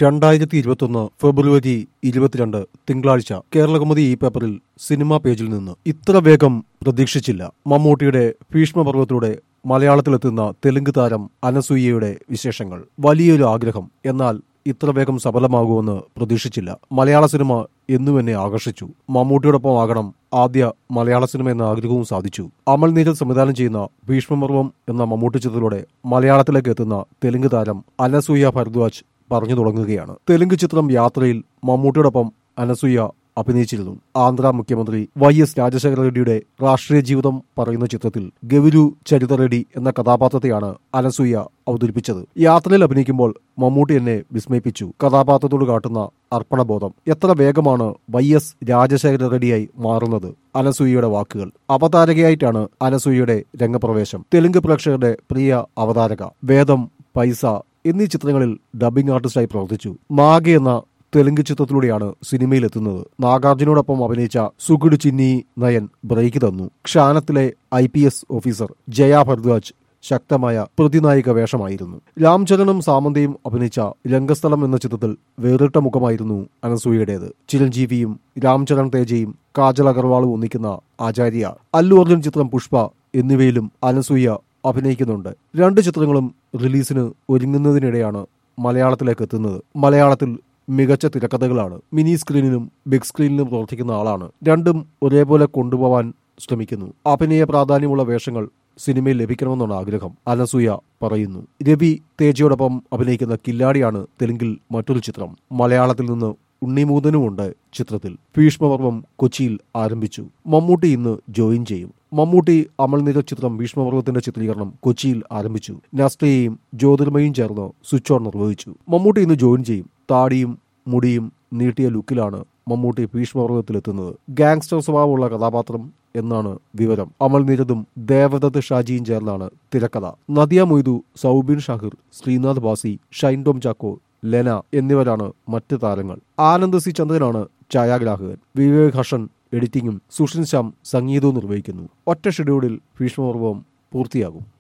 രണ്ടായിരത്തി ഇരുപത്തൊന്ന് ഫെബ്രുവരി ഇരുപത്തിരണ്ട് തിങ്കളാഴ്ച കേരളകൗമുദി ഈ പേപ്പറിൽ സിനിമാ പേജിൽ നിന്ന് ഇത്ര വേഗം പ്രതീക്ഷിച്ചില്ല മമ്മൂട്ടിയുടെ ഭീഷ്മപർവത്തിലൂടെ മലയാളത്തിലെത്തുന്ന തെലുങ്ക് താരം അനസൂയയുടെ വിശേഷങ്ങൾ വലിയൊരു ആഗ്രഹം എന്നാൽ ഇത്ര വേഗം സഫലമാകുമെന്ന് പ്രതീക്ഷിച്ചില്ല മലയാള സിനിമ എന്നും എന്നെ ആകർഷിച്ചു മമ്മൂട്ടിയോടൊപ്പം ആകണം ആദ്യ മലയാള സിനിമ എന്ന ആഗ്രഹവും സാധിച്ചു അമൽ നീരൽ സംവിധാനം ചെയ്യുന്ന ഭീഷ്മപർവം എന്ന മമ്മൂട്ടി ചിത്രത്തിലൂടെ മലയാളത്തിലേക്ക് എത്തുന്ന തെലുങ്ക് താരം അനസൂയ ഭരദ്വാജ് പറഞ്ഞു തുടങ്ങുകയാണ് തെലുങ്ക് ചിത്രം യാത്രയിൽ മമ്മൂട്ടിയോടൊപ്പം അനസൂയ അഭിനയിച്ചിരുന്നു ആന്ധ്ര മുഖ്യമന്ത്രി വൈ എസ് രാജശേഖര റെഡ്ഡിയുടെ രാഷ്ട്രീയ ജീവിതം പറയുന്ന ചിത്രത്തിൽ ഗവിരു ചരിത റെഡ്ഡി എന്ന കഥാപാത്രത്തെയാണ് അനസൂയ അവതരിപ്പിച്ചത് യാത്രയിൽ അഭിനയിക്കുമ്പോൾ മമ്മൂട്ടി എന്നെ വിസ്മയിപ്പിച്ചു കഥാപാത്രത്തോട് കാട്ടുന്ന അർപ്പണബോധം എത്ര വേഗമാണ് വൈ എസ് രാജശേഖര റെഡ്ഡിയായി മാറുന്നത് അനസൂയയുടെ വാക്കുകൾ അവതാരകയായിട്ടാണ് അനസൂയയുടെ രംഗപ്രവേശം തെലുങ്ക് പ്രേക്ഷകരുടെ പ്രിയ അവതാരക വേദം പൈസ എന്നീ ചിത്രങ്ങളിൽ ഡബ്ബിംഗ് ആർട്ടിസ്റ്റായി പ്രവർത്തിച്ചു നാഗ എന്ന തെലുങ്ക് ചിത്രത്തിലൂടെയാണ് സിനിമയിലെത്തുന്നത് നാഗാർജുനോടൊപ്പം അഭിനയിച്ച സുഗുഡ് ചിന്നി നയൻ ബ്രേക്ക് തന്നു ക്ഷാനത്തിലെ I P S officer Jaya Bharadwaj ശക്തമായ പ്രതിനായിക വേഷമായിരുന്നു രാംചരണും സാമന്തയും അഭിനയിച്ച രംഗസ്ഥലം എന്ന ചിത്രത്തിൽ വേറിട്ട മുഖമായിരുന്നു അനസൂയയുടേത് ചിരഞ്ജീവിയും രാംചരൺ തേജയും കാജൽ അഗർവാളും ഒന്നിക്കുന്ന ആചാര്യ അല്ലു അർജുൻ ചിത്രം പുഷ്പ എന്നിവയിലും അനസൂയ അഭിനയിക്കുന്നുണ്ട് രണ്ട് ചിത്രങ്ങളും റിലീസിന് ഒരുങ്ങുന്നതിനിടെയാണ് മലയാളത്തിലേക്ക് എത്തുന്നത് മലയാളത്തിൽ മികച്ച തിരക്കഥകളാണ് മിനി സ്ക്രീനിലും ബിഗ് സ്ക്രീനിലും പ്രവർത്തിക്കുന്ന ആളാണ് രണ്ടും ഒരേപോലെ കൊണ്ടുപോവാൻ ശ്രമിക്കുന്നു അഭിനയ പ്രാധാന്യമുള്ള വേഷങ്ങൾ സിനിമയിൽ ലഭിക്കണമെന്നാണ് ആഗ്രഹം അനസൂയ പറയുന്നു രവി തേജയോടൊപ്പം അഭിനയിക്കുന്ന കില്ലാടിയാണ് തെലുങ്കിൽ മറ്റൊരു ചിത്രം മലയാളത്തിൽ നിന്ന് ഉണ്ണിമൂതനുമുണ്ട് ചിത്രത്തിൽ ഭീഷ്മപർവം കൊച്ചിയിൽ ആരംഭിച്ചു മമ്മൂട്ടി ഇന്ന് ജോയിൻ ചെയ്യും മമ്മൂട്ടി അമൽനിര ചിത്രം ഭീഷ്മപർവത്തിന്റെ ചിത്രീകരണം കൊച്ചിയിൽ ആരംഭിച്ചു നസ്തയെയും ജ്യോതിർമയും ചേർന്ന് സ്വിച്ച് ഓൺ നിർവഹിച്ചു മമ്മൂട്ടി ഇന്ന് ജോയിൻ ചെയ്യും താടിയും മുടിയും നീട്ടിയ ലുക്കിലാണ് മമ്മൂട്ടി ഭീഷ്മപർവത്തിലെത്തുന്നത് ഗാങ്സ്റ്റർ സ്വഭാവമുള്ള കഥാപാത്രം എന്നാണ് വിവരം അമൽ നീരദും ദേവദത്ത് ഷാജിയും ചേർന്നാണ് തിരക്കഥ നദിയ മൊയ്തു സൗബിൻ ഷാഹിർ ശ്രീനാഥ് ബാസി ഷൈൻ ടോം ചാക്കോ ലെന എന്നിവരാണ് മറ്റ് താരങ്ങൾ ആനന്ദ് സി ചന്ദ്രനാണ് ഛായാഗ്രാഹകൻ വിവേക് ഹഷൻ എഡിറ്റിംഗും സുഷിൻ ശ്യാം സംഗീതവും നിർവഹിക്കുന്നു ഒറ്റ ഷെഡ്യൂളിൽ ഭീഷ്മപർവം പൂർത്തിയാകും